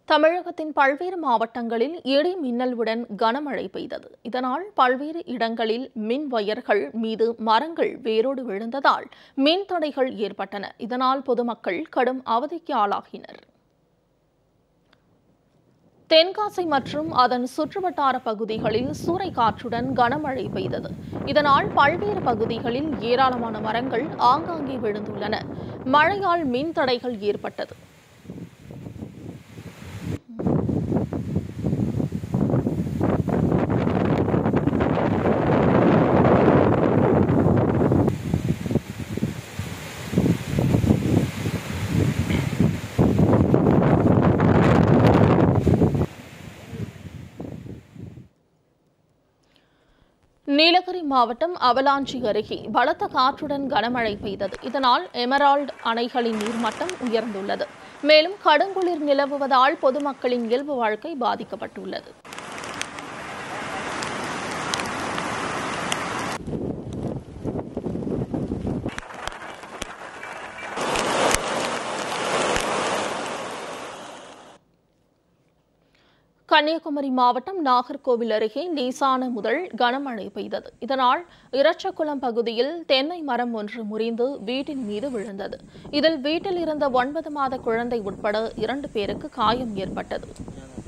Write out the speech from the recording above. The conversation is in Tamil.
தமிழகத்தின் பல்வேறு மாவட்டங்களில் இடி மின்னலுடன் கனமழை பெய்தது இதனால் பல்வேறு இடங்களில் மின் வயர்கள் மீது மரங்கள் வேரோடு விழுந்ததால் மின் தடைகள் ஏற்பட்டன இதனால் பொதுமக்கள் கடும் அவதிக்கு ஆளாகினர் தென்காசி மற்றும் அதன் சுற்றுவட்டார பகுதிகளில் சூறைக்காற்றுடன் கனமழை பெய்தது இதனால் பல்வேறு பகுதிகளில் ஏராளமான மரங்கள் ஆங்காங்கே விழுந்துள்ளன மழையால் மின் தடைகள் ஏற்பட்டது நீலகிரி மாவட்டம் அவலாஞ்சி அருகே பலத்த காற்றுடன் கனமழை பெய்தது இதனால் எமரால்டு அணைகளின் நீர்மட்டம் உயர்ந்துள்ளது மேலும் கடுங்குளிர் நிலவுவதால் பொதுமக்களின் இயல்பு வாழ்க்கை பாதிக்கப்பட்டுள்ளது கன்னியாகுமரி மாவட்டம் நாகர்கோவில் அருகே லேசான முதல் கனமழை பெய்தது இதனால் இரச்சகுளம் பகுதியில் தென்னை மரம் ஒன்று முறிந்து வீட்டின் மீது விழுந்தது இதில் வீட்டில் இருந்த ஒன்பது மாத குழந்தை உட்பட இரண்டு பேருக்கு காயம் ஏற்பட்டது